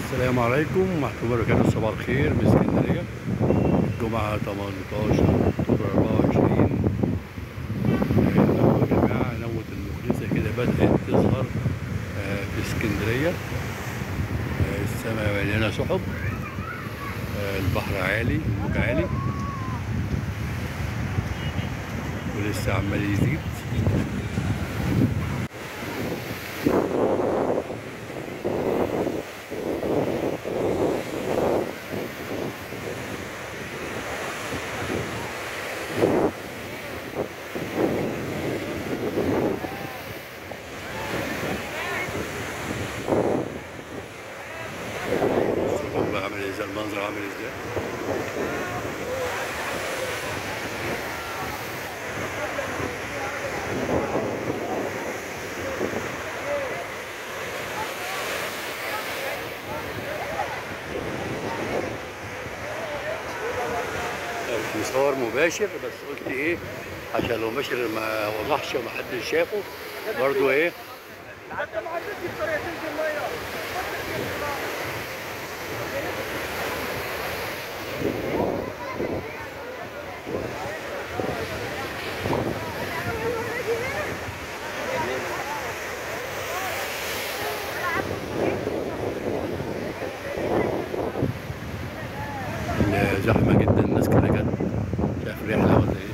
السلام عليكم ورحمة الله وبركاته صباح الخير من اسكندرية الجمعة 18 أكتوبر 24 النهارده يا جماعة نوة المخلصة كده بدأت تظهر آه، في اسكندرية آه، السماء مليانة سحب آه، البحر عالي الموج عالي ولسه عمال يزيد السحب عامل ازاي المنظر عامل ازاي مش مصور مباشر بس قلت ايه عشان لو مباشر ما وضحش ومحدش شافه برضو ايه انت ما عندكش طريقه تنزل الميه زحمة جدا الناس كده جت مش عارف رحلة ولا ايه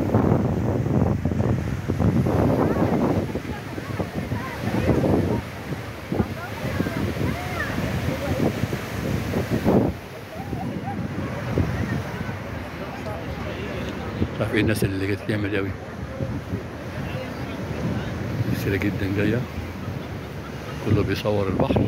مش عارف ايه الناس اللي جت تعمل اوي كتيرة جدا جاية كله بيصور البحر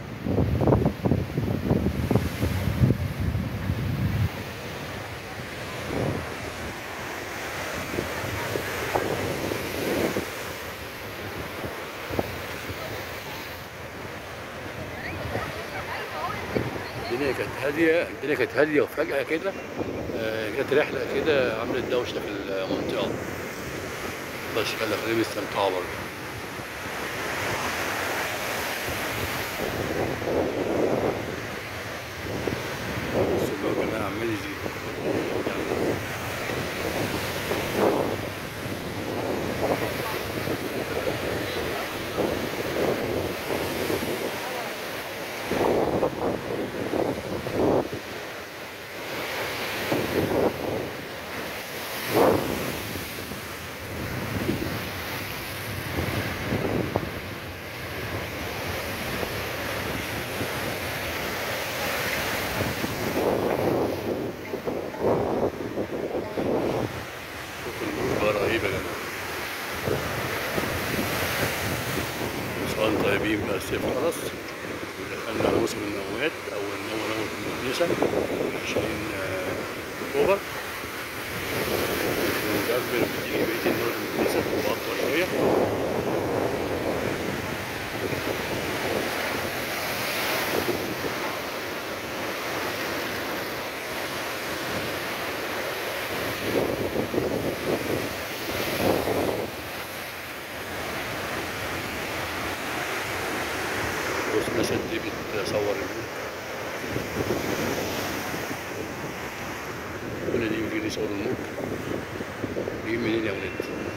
الدنيا كانت هادية الدنيا كانت هادية وفجأة كده آه، جت رحلة كده عملت دوشة في المنطقة بس خلى خليهم يستمتعوا برضه بص الموج كمان عمال يزيد شوف الموجة رهيبة يا جماعة وصال طيبين بس خلاص دخلنا موسم النوات أو النوة نوة المقدسة 20 آه، أكتوبر ونكمل بتيجي بقية النوة المقدسة تبقى أطول شوية بص الناس قد إيه بتصور الموج كل دي بيجي يصور الموج جايين منين يا ولاد؟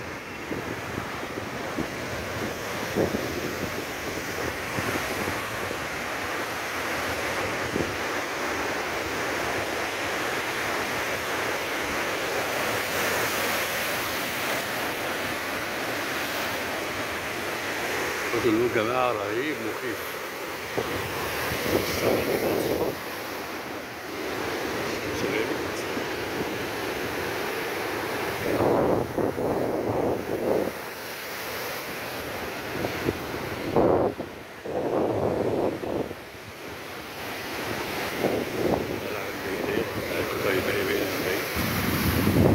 صوت الموج يا جماعة رهيب مخيف الشمس غابت طلع البيتين طيب هي بين البيت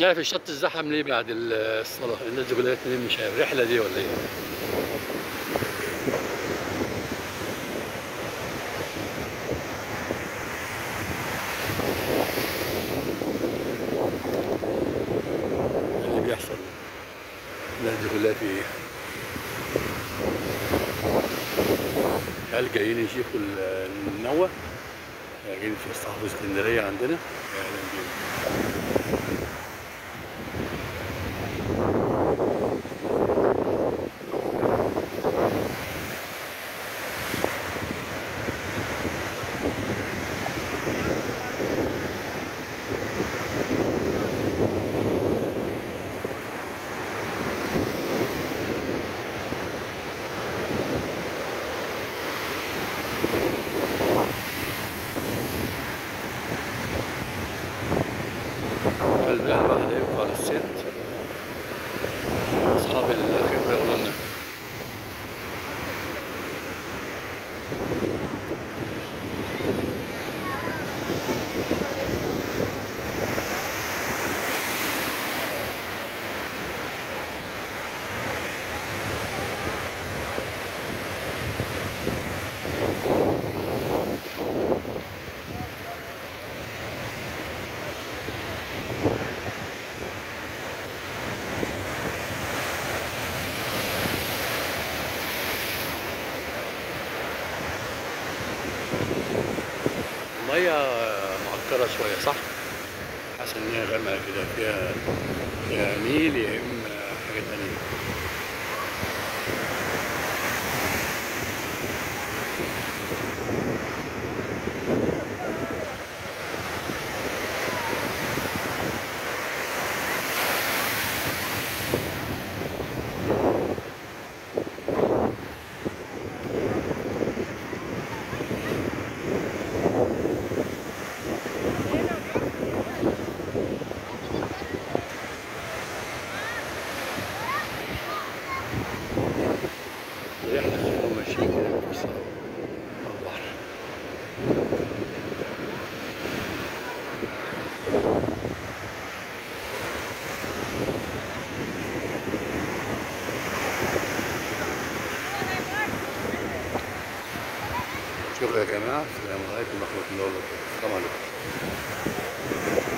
عارف الشط الزحم ليه بعد الصلاة الناس دي كلها اتنين مش عارف رحلة دي ولا ايه اللي بيحصل الناس دي كلها في ايه هل جايين يشوفوا ال- النوة جايين في صحافة اسكندرية عندنا اهلا بيهم هل بقى الواحد يبقى للست أصحاب الخبرة يقولوا لنا المية معكرة شوية صح؟ حاسس إن هي غامقة كده فيها يا نيل يا إما حاجة تانية رحلة كانوا ماشيين كده في الصحراء على البحر شكرا يا جماعة السلام عليكم ورحمة الله وبركاته السلام عليكم